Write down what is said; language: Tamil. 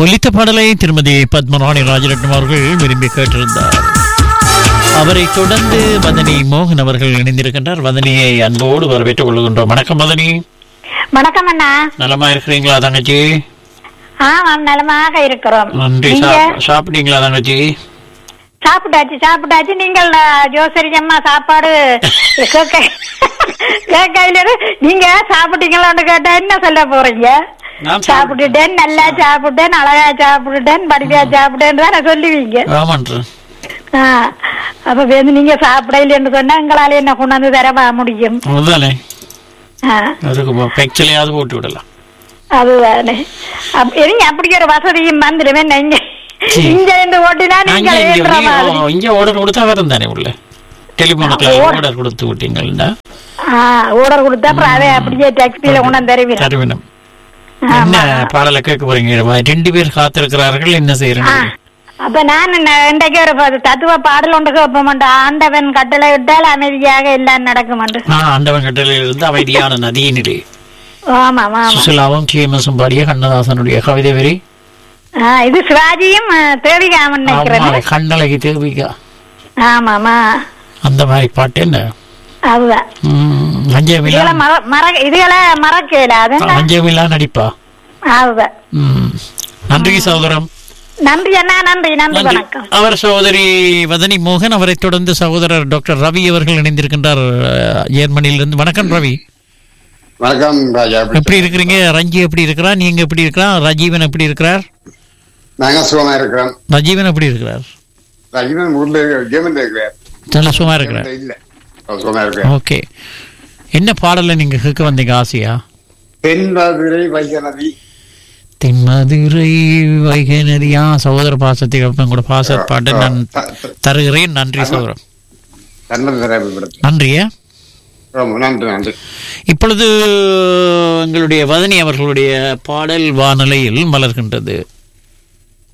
ஒலித்த பாடலை திருமதி பத்மராணி ராஜரட்னம் அவர்கள் விரும்பி கேட்டிருந்தார் அவரை தொடர்ந்து வதனி மோகன் அவர்கள் இணைந்திருக்கின்றார் வதனியை அன்போடு வரவேற்றுக் கொள்கின்றோம் வணக்கம் வதனி வணக்கம் அண்ணா நலமா இருக்கிறீங்களா தங்கச்சி ஆமாம் நலமாக இருக்கிறோம் நன்றி நீங்க சாப்- சாப்பிட்டீங்களா தங்கச்சி சாப்பிட்டாச்சு சாப்பிட்டாச்சு நீங்கள் அஹ், ஜோசரி அம்மா சாப்பாடு கேட்க கேட்கையில நீங்க சாப்பிட்டீங்களான்னு கேட்டா என்ன சொல்ல போறீங்க நான் சாப்பிட்டுட்டேன் நல்லா சாப்பிட்டேன் அழகா சாப்பிட்டுட்டேன் படிப்பா சாப்பிட்டேன்னு தான் சொல்லுவீங்க ஆமான்றேன் ஆ, அப்ப வந்து நீங்க சாப்பிடலன்னு சொன்னா எங்களால என்ன கொண்டாந்து தரவா முடியும் அதுதானே ஆ, அதுக்கு பெக்சலையாவது போட்டு விடலாம் அதுதானே அப்ப நீங்க அப்படி ஒரு வசதியும் வந்துடுவேன் நீங்க சரி. இங்க இருந்து ஓட்டினா நான் நீங்க இங்க- ஏற்ற இங்க மாதிரி ஓ, இங்க ஆர்டர் கொடுத்தா வரும் தானே உள்ள டெலிபோனுக்கு ஆ, ஆர்டர் கொடுத்து விட்டீங்கன்னா ஓர்டர் கொடுத்தா அப்புறம் அதை அப்படியே டாக்ஸில கொண்டாந்து தருவீங்க தருவினம் என்ன பாடலை கேட்க போறீங்க ரெண்டு பேர் காத்திருக்கிறார்கள் என்ன செய்யறீங்க அப்ப நான் என்ன- இன்றைக்கு ஒரு ப- தத்துவ பாடல் ஒன்று கேட்போம் ஆண்டவன் கட்டளை விட்டால் அமைதியாக எல்லாம் நடக்கும் என்று ஆ ஆண்டவன் கட்டளையில் இருந்து அமைதியான நதியினிலே ஆமா ஆமா சுசிலாவும் டிஎம்எஸும் பாடிய கண்ணதாசனுடைய கவிதை வரி ஆ, இது சிவாஜியும் அஹ், தேவிகாமன் நினைக்கிறேன் ஆமா, கண்ணழகி தேவிகா ஆமாமா அந்த மாதிரி பாட்டு என்ன அதுதான் ம், லஞ்சமில்லா இதுகளை மற மற இதுகளை மறக்கல அது என்ன? லஞ்சமில்லா நடிப்பா அதுதான் ம். நன்றி சகோதரம் நன்றி அண்ணா நன்றி நன்றி நன்றி வணக்கம் அவர் சகோதரி வதனி மோகன் அவரை தொடர்ந்து சகோதரர் டாக்டர் ரவி அவர்கள் இணைந்திருக்கின்றார் அஹ், ஜெர்மனியிலிருந்து வணக்கம் ரவி வணக்கம் ராஜா எப்படி இருக்கிறீங்க ரஞ்சி எப்படி இருக்கிறா நீங்க எப்படி இருக்கிறா ரஜீவன் எப்படி இருக்கிறார் நாங்க சுகமா இருக்கிறோம் ரஜீவன் எப்படி இருக்கிறார் ரஜினன் ஊர்ல ஜெர்மன்ல இருக்கிறார் நல்ல சும்மா இருக்கிறார் இல்ல அவர் சுகமா இருக்கிறார் ஓகே என்ன பாடல நீங்க கேட்க வந்தீங்க ஆசையா தென்மதுரை வைகநதி தென்மதுரை வைகை நதியா சகோதர பாசத்தை கூட பாச பாட்டு நான் தருகிறேன் நன்றி சகோதரம் தன்னதிரை படத்தில் நன்றியா ரொம்ப நன்றி நன்றி இப்பொழுது எங்களுடைய வதனி அவர்களுடைய பாடல் வானலையில் மலர்கின்றது